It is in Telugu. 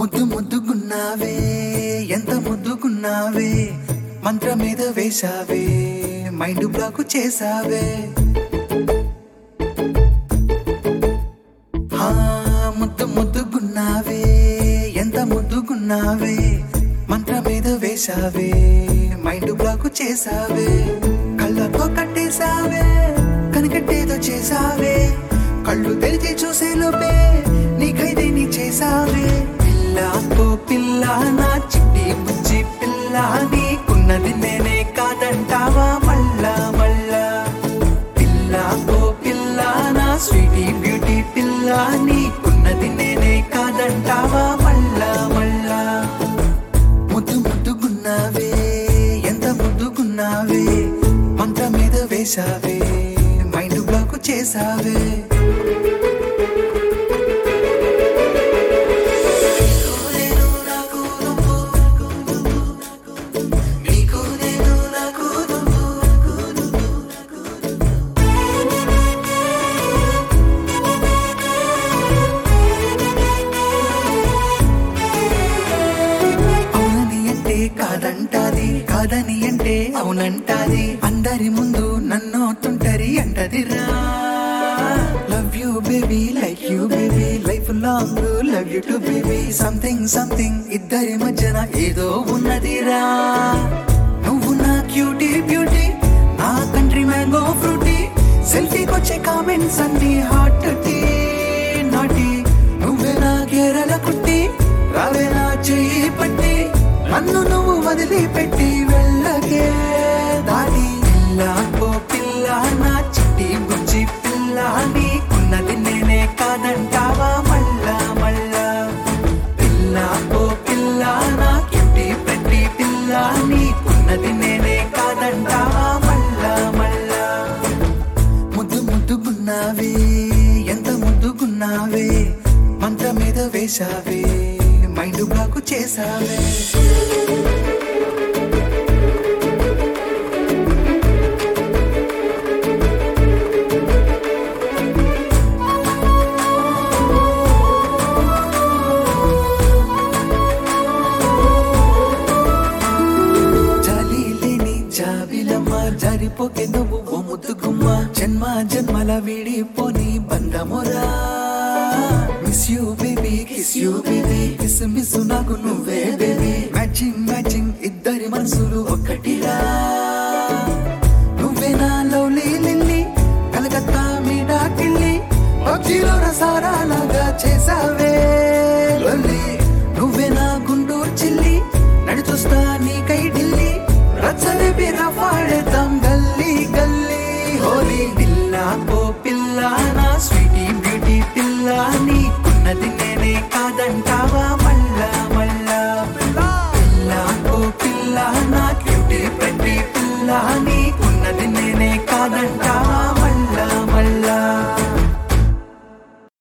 ముద్దు ముద్దుగున్నావే ఎంత ముద్దుగున్నావే మంత్రం మీద వేశావే మైండ్ బ్లాక్ చేసావే హా, ముద్దు ముద్దుగున్నావే ఎంత ముద్దుగున్నావే మంత్రం మీద వేశావే మైండ్ బ్లాక్ చేసావే కళ్ళతో కట్టేశావే కనికట్టేదో చేసావే కళ్ళు తెరిచి చూసే లోపే నీకైతే నీ చేసావే పిల్ల ఓ పిల్ల నా చిట్టి బుజ్జి పిల్ల నీకున్నది నేనే కాదంటావా మళ్ళా మళ్ళా పిల్ల ఓ పిల్ల నా స్వీటీ బ్యూటీ పిల్ల నీకున్నది నేనే కాదంటావా మళ్ళా మళ్ళా ముద్దు ముద్దుగున్నావే ఎంత ముద్దుగున్నావే మంత్రం మీద వేశావే మైండ్ బ్లాక్ చేసావే నీకు నేను నాకు అవునని అంటే కాదంటాది కాదని అంటే అవునంటాది అందరి ముందు నన్ను తుంటరి అంటదిరా love you baby like you baby life long love you too baby something something ఇద్దరి మధ్యన ఏదో ఉన్నదిరా నువ్వు నా క్యూటీ బ్యూటీ నా కంట్రీ మ్యాంగో ఫ్రూటీ సెల్ఫీకొచ్చే కామెంట్స్ అన్ని హాట్ టీ నాటి నువ్వే నా కేరళ కుట్టి రావే నా చెయ్యి పట్టి నన్ను నువ్వు వదిలిపెట్టి వెళ్ళకే దాని పిల్ల ఓ పిల్ల నా చిట్టి బుజ్జి పిల్ల నీకున్నది నేనే కాదంటావా మళ్ళా మళ్ళా పిల్ల ఓ పిల్ల నా క్యూటీ పెట్టి పిల్ల నీకున్నది నేనే కాదంటావా మళ్ళా మళ్ళా ముద్దు ముద్దుగున్నావే ఎంత ముద్దుగున్నావే మంత్రం మీద వేశావే మైండ్ బ్లాక్ చేసావే జాలి లేని జాబిలమ్మ జారిపోకే నువ్వు ఓ ముద్దుగుమ్మ జన్మ జన్మల విడిపోని బంధమురా miss you baby kiss you baby kiss miss నాకు నువ్వే బేబీ మ్యాచింగ్ మ్యాచింగ్ ఇద్దరి మనసులు ఒక్కటిరా నువ్వే నా లవ్లీ లిల్లీ కలకత్తా మీడా కిల్లి పబ్జీలో రసారాలాగా చేసావే లొల్లి నువ్వే నా గుండూరు చిల్లి నడిచొస్తా నీకై ఢిల్లీ రచ్చని బిరఫాడేద్దాం గల్లీ గల్లీ హోలీ పిల్ల ఓ పిల్ల నా స్వీటీ బ్యూటీ పిల్ల నీకున్నది నేనే కాదంటావా మళ్ళా మళ్ళా పిల్ల ఓ పిల్ల నా క్యూటీ పెట్టి పిల్ల నీకున్నది నేనే కాదంటావా